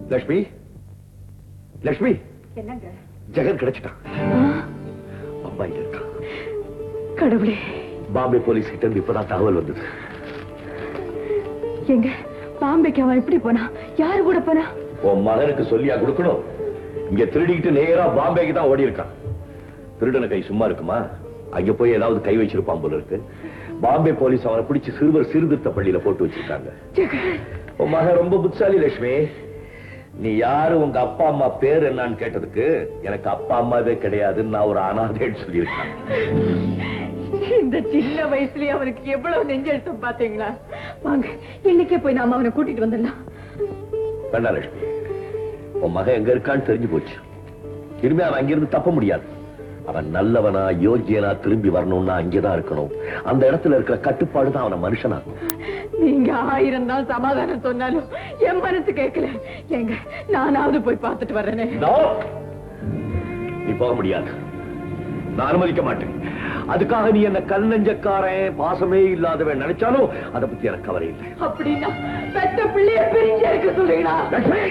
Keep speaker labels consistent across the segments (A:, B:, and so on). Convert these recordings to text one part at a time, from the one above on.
A: லட்சுமி லட்சுமி
B: என்னங்க
A: ஜெகன் கிடைச்சிட்டான் பம்பாயில இருக்கான்
B: கடவுளே
A: பாம்பே போலீஸ் கிட்ட இருந்து இப்பதான் தகவல் வந்தது
B: எங்க பாம்பேக்கு அவன் எப்படி போனா யாரு கூட போனா
A: உன் மகனுக்கு சொல்லியா கொடுக்கணும் இங்க திருடிக்கிட்டு நேரா பாம்பேக்கு தான் ஓடி இருக்கான் திருடன கை சும்மா இருக்குமா அங்க போய் ஏதாவது கை வச்சிருப்பான் போல இருக்கு பாம்பே போலீஸ் அவனை பிடிச்சு சிறுவர் சீர்திருத்த பள்ளியில போட்டு வச்சிருக்காங்க
B: ஜெகன்
A: உன் மகன் ரொம்ப புத்திசாலி லட்சுமி நீ யாரு உங்க அப்பா அம்மா பேர் என்னன்னு கேட்டதுக்கு எனக்கு அப்பா அம்மாவே கிடையாதுன்னு நான் ஒரு அனாதைன்னு சொல்லியிருக்கேன்
B: இந்த சின்ன வயசுலயே அவனுக்கு எவ்வளவு நெஞ்செழுத்தம் பாத்தீங்களா வாங்க இன்னைக்கே போய் நாம அவனை கூட்டிட்டு வந்துடலாம்
A: வேண்டாம் லட்சுமி உன் மகன் எங்க இருக்கான்னு தெரிஞ்சு போச்சு இனிமே அவன் அங்கிருந்து தப்ப முடியாது அவன் நல்லவனா யோக்கியனா திரும்பி வரணும்னா அங்கேதான் இருக்கணும் அந்த இடத்துல இருக்கிற கட்டுப்பாடு தான் அவனை மனுஷனாக்கும்
B: நீங்க ஆயிரம் தான் சமாதானம் சொன்னாலும் என் மனசு கேட்கல எங்க நானாவது போய் பார்த்துட்டு வர்றேனே
A: No! நீ போக முடியாது நான் அனுமதிக்க மாட்டேன் அதுக்காக நீ என்ன கல் நெஞ்சக்காரன் பாசமே இல்லாதவன் நினைச்சாலும் அதை பத்தி எனக்கு கவலை இல்லை
B: அப்படின்னா பெத்த பிள்ளைய பிரிஞ்சு இருக்க சொல்றீங்களா
A: லட்சுமி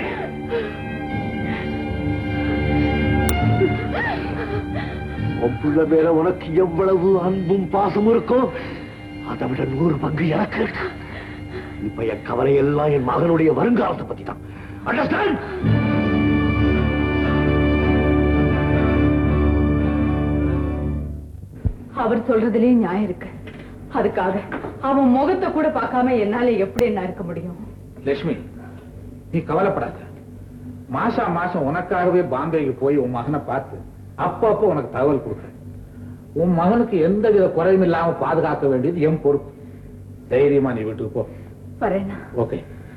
A: உன் புள்ள மேல உனக்கு எவ்வளவு அன்பும் பாசமும் இருக்கும் அதை விட நூறு பங்கு எனக்கு இருக்கு. இப்ப என் கவலை எல்லாம் என் மகனுடைய வருங்காலத்தை பத்தி தான் அண்டர்ஸ்டாண்ட்
B: அவர் சொல்றதுலயே நியாயம் இருக்கு அதுக்காக அவன் முகத்தை கூட பார்க்காம என்னால எப்படி என்ன இருக்க முடியும்
C: லட்சுமி நீ கவலைப்படாத மாசா மாசம் உனக்காகவே பாம்பேக்கு போய் உன் மகனை பார்த்து அப்பப்போ உனக்கு தகவல் கொடுக்குறேன் உன் மகனுக்கு எந்த வித குறையும் இல்லாம பாதுகாக்க வேண்டியது என் பொறுப்பு தைரியமா நீ வீட்டுக்கு போ
B: வரேனா
C: ஓகே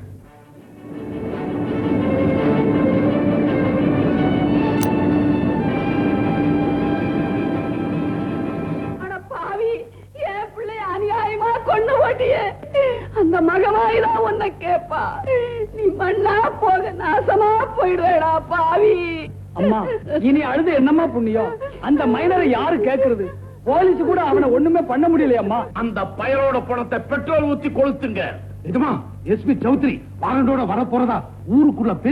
B: அட பாவி என் பிள்ளை அநியாயமா கொண்டு ஓட்டிய அந்த மகமாயிதான் உன்னை கேப்பா நீ மண்ணா போக நாசமா போயிடுவேடா பாவி
D: அம்மா இனி அழுது என்னம்மா புண்ணியம் அந்த மைனரை யாரு கேக்குறது போலீஸ் கூட அவனை ஒண்ணுமே பண்ண முடியலையம்மா
E: அந்த பயலோட பணத்தை பெட்ரோல் ஊத்தி கொளுத்துங்க
D: இதுமா எஸ்பி சௌத்ரி வாரண்டோட வர போறதா ஊருக்குள்ள